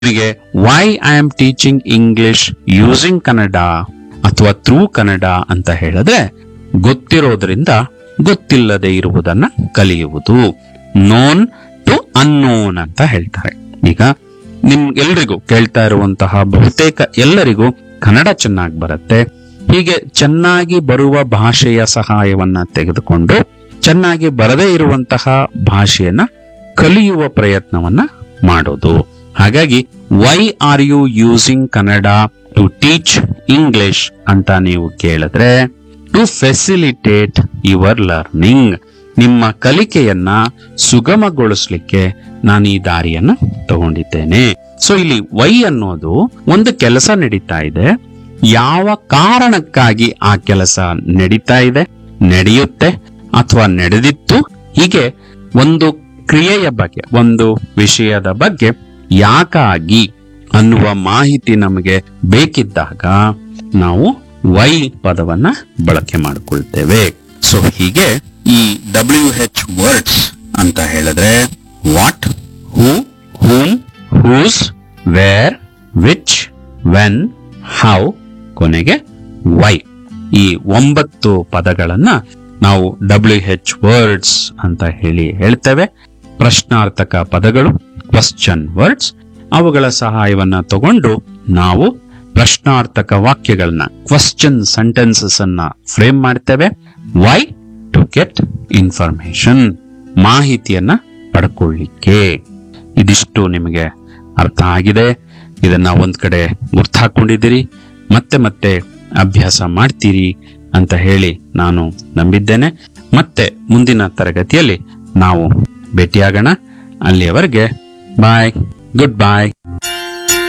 ನಿಮಗೆ why I am teaching English using Kannada ಅಥವಾ through Kannada ಅಂತ ಹೇಳಿದ್ರೆ ಗೊತ್ತಿರೋದ್ರಿಂದ ಗೊತ್ತಿಲ್ಲದೆ ಇರುವುದನ್ನ ಕಲಿಯುವುದು ನೋನ್ ಟು ಅನ್ನೋನ್ ಅಂತ ಹೇಳ್ತಾರೆ ಈಗ ನಿಮ್ಗೆಲ್ರಿಗೂ ಕೇಳ್ತಾ ಇರುವಂತಹ ಬಹುತೇಕ ಎಲ್ಲರಿಗೂ ಕನ್ನಡ ಚೆನ್ನಾಗಿ ಬರುತ್ತೆ ಹೀಗೆ ಚೆನ್ನಾಗಿ ಬರುವ ಭಾಷೆಯ ಸಹಾಯವನ್ನ ತೆಗೆದುಕೊಂಡು ಚೆನ್ನಾಗಿ ಬರದೇ ಇರುವಂತಹ ಭಾಷೆಯನ್ನ ಕಲಿಯುವ ಪ್ರಯತ್ನವನ್ನ ಮಾಡೋದು ಹಾಗಾಗಿ why are you using Kannada to teach English ಅಂತ ನೀವು ಕೇಳಿದ್ರೆ ಟು ಫೆಸಿಲಿಟೇಟ್ ಯುವರ್ ಲರ್ನಿಂಗ್ ನಿಮ್ಮ ಕಲಿಕೆಯನ್ನ ಸುಗಮಗೊಳಿಸ್ಲಿಕ್ಕೆ ನಾನು ಈ ದಾರಿಯನ್ನ ತಗೊಂಡಿದ್ದೇನೆ ಸೊ ಇಲ್ಲಿ ವೈ ಅನ್ನೋದು ಒಂದು ಕೆಲಸ ನಡೀತಾ ಇದೆ ಯಾವ ಕಾರಣಕ್ಕಾಗಿ ಆ ಕೆಲಸ ನಡೀತಾ ಇದೆ ನಡೆಯುತ್ತೆ ಅಥವಾ ನಡೆದಿತ್ತು ಹೀಗೆ ಒಂದು ಕ್ರಿಯೆಯ ಬಗ್ಗೆ ಒಂದು ವಿಷಯದ ಬಗ್ಗೆ ಯಾಕಾಗಿ ಅನ್ನುವ ಮಾಹಿತಿ ನಮಗೆ ಬೇಕಿದ್ದಾಗ ನಾವು ವೈ ಪದವನ್ನ ಬಳಕೆ ಮಾಡಿಕೊಳ್ತೇವೆ ಸೊ ಹೀಗೆ ಈ ಡಬ್ಲ್ಯೂ ಹೆಚ್ ವರ್ಡ್ಸ್ ಅಂತ ಹೇಳಿದ್ರೆ what who whom whose where which when how ಕೊನೆಗೆ ವೈ ಈ ಒಂಬತ್ತು ಪದಗಳನ್ನ ನಾವು ಡಬ್ಲ್ಯೂ ಹೆಚ್ ವರ್ಡ್ಸ್ ಅಂತ ಹೇಳಿ ಹೇಳ್ತೇವೆ ಪ್ರಶ್ನಾರ್ಥಕ ಪದಗಳು ಕ್ವಶನ್ ವರ್ಡ್ಸ್ ಅವುಗಳ ಸಹಾಯವನ್ನ ತಗೊಂಡು ನಾವು ಪ್ರಶ್ನಾರ್ಥಕ ವಾಕ್ಯಗಳನ್ನ ಕ್ವಶನ್ ಸೆಂಟೆನ್ಸಸ್ ಅನ್ನ ಫ್ರೇಮ್ ಮಾಡ್ತೇವೆ ವೈ ಟು ಗೆಟ್ ಇನ್ಫಾರ್ಮೇಶನ್ ಮಾಹಿತಿಯನ್ನ ಪಡ್ಕೊಳ್ಳಿಕ್ಕೆ ಇದಿಷ್ಟು ನಿಮಗೆ ಅರ್ಥ ಆಗಿದೆ ಇದನ್ನ ಒಂದ್ ಕಡೆ ಗುರ್ತು ಹಾಕೊಂಡಿದ್ದೀರಿ ಮತ್ತೆ ಮತ್ತೆ ಅಭ್ಯಾಸ ಮಾಡ್ತೀರಿ ಅಂತ ಹೇಳಿ ನಾನು ನಂಬಿದ್ದೇನೆ ಮತ್ತೆ ಮುಂದಿನ ತರಗತಿಯಲ್ಲಿ ನಾವು ಭೇಟಿಯಾಗೋಣ ಅಲ್ಲಿಯವರೆಗೆ ಬಾಯ್ ಗುಡ್ ಬಾಯ್